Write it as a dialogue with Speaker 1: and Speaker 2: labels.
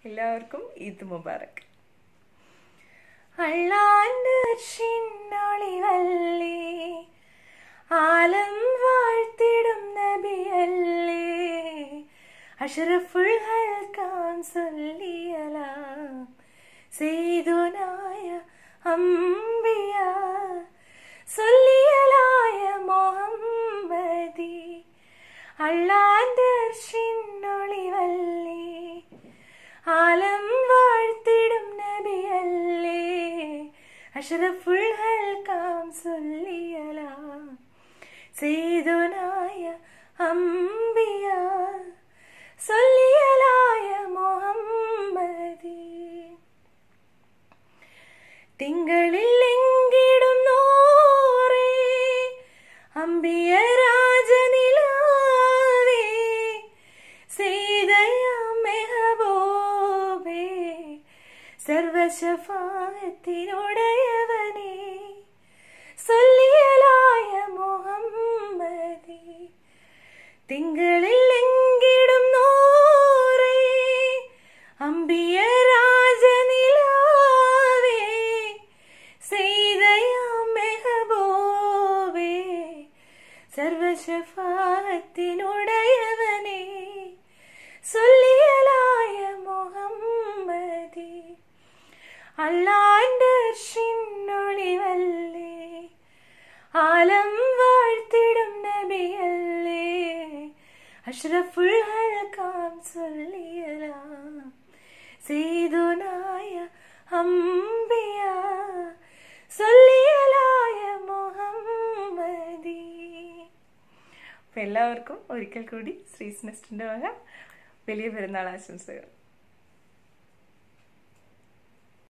Speaker 1: എല്ലാവർക്കും ഈദ് മുബാറക് അള്ളാന്റെ ഷിന്നൊളിവല്ലേ ആലം വാഴ്ത്തിടും നബിയല്ലേ അഷറഫുൽ ഹൽക്കാൻ സൊല്ലിയലാം സെയ്തുനായ അംബിയ സൊല്ലിയലായ മുഹമ്മദി അള്ളാന്റെ ഷിന്നൊളിവല്ലേ ആലം വാഴ്ത്തിടും നബിയല്ലേ അഷറഫുൽ ഹൽക്കാം സൊല്ലിയലാം സെയ്തുനായ അംബിയ സൊല്ലിയലായ മുഹമ്മദി തിങ്കളിൽ എങ്കിടും നോറേ അമ്പിയ രാജനിലാവേ സീതയാം മെഹബൂബേ സർവശഫാത്തിനുടയവനേ സൊല്ലിയലായ മുഹമ്മദി തിങ്കളിൽ എങ്കിടും നോറേ അമ്പിയ രാജനിലാവേ സീതയാം മെഹബൂബേ സർവശഫാത്തിനുടയവനേ സൊല്ലിയലായ മുഹമ്മദി അള്ളാന്റെ ഷിന്നൊളിവല്ലേ ആലം വാഴ്ത്തിടും നബിയല്ലേ അഷ്റഫുൽ ഹൽക്കാം സൊല്ലിയലാം സീതുനായ അംബിയ സൊല്ലിയലായ മുഹമ്മദി അപ്പം എല്ലാവർക്കും ഒരിക്കൽ കൂടി ശ്രീസ് നെസ്റ്റിൻ്റെ വക വലിയ പെരുന്നാൾ ആശംസകൾ